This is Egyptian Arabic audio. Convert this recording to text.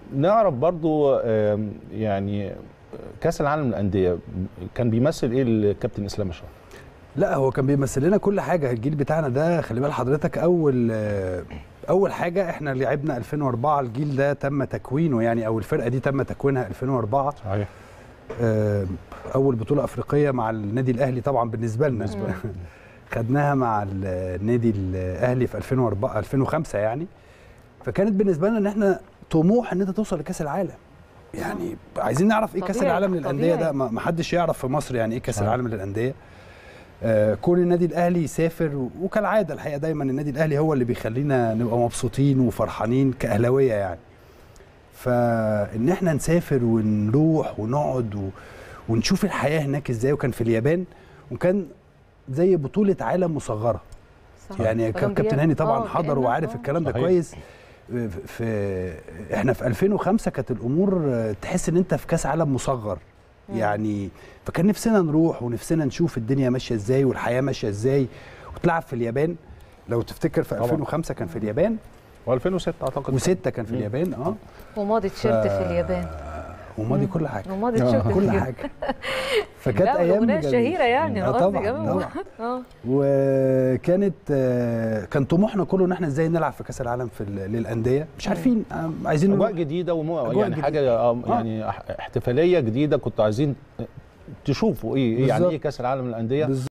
نعرف برضو آم، يعني كاس العالم للانديه كان بيمثل ايه الكابتن اسلام الشهر لا هو كان بيمثل لنا كل حاجه الجيل بتاعنا ده خلي بال حضرتك اول آه، اول حاجه احنا لعبنا 2004 الجيل ده تم تكوينه يعني او الفرقه دي تم تكوينها 2004 صحيح آه، اول بطوله افريقيه مع النادي الاهلي طبعا بالنسبه لنا خدناها مع النادي الاهلي في 2004 2005 يعني فكانت بالنسبه لنا ان احنا طموح ان انت توصل لكاس العالم يعني عايزين نعرف ايه كاس طبيعي، العالم للانديه ده طبيعي. ما ما حدش يعرف في مصر يعني ايه كاس صحيح. العالم للانديه آه، كون النادي الاهلي يسافر و- وكالعاده الحقيقه دايما النادي الاهلي هو اللي بيخلينا نبقى مبسوطين وفرحانين كاهلاويه يعني فان احنا نسافر ونروح ونقعد و... ونشوف الحياه هناك ازاي وكان في اليابان وكان زي بطوله عالم مصغره صح. يعني فكان كابتن بيعمل- هاني طبعا آه، حضر كأنه- وعارف آه. الكلام ده صحيح. كويس في احنا في 2005 كانت الامور تحس ان انت في كاس عالم مصغر مم. يعني فكان نفسنا نروح ونفسنا نشوف الدنيا ماشيه ازاي والحياه ماشيه ازاي وتلعب في اليابان لو تفتكر في طبعاً. 2005 كان في اليابان و2006 اعتقد و6 كان في مم. اليابان اه وماضي تيشيرت في اليابان وماضي مم. كل حاجه وماضي آه. تيشيرت في كل اليابان حاجه فكانت لا ايام والاغنيه جميلة. الشهيره يعني آه أنا قصدي طبعا كمان طبعا اه وكانت آه، كان طموحنا كله ان احنا ازاي نلعب في كاس العالم في ال- للانديه مش عارفين آه، عايزين اجواء نروح. جديده ومو أجواء يعني جديدة. حاجه آه، آه. يعني اح- احتفاليه جديده كنتوا عايزين تشوفوا ايه إيه يعني بالظبط. ايه كاس العالم للانديه بالظبط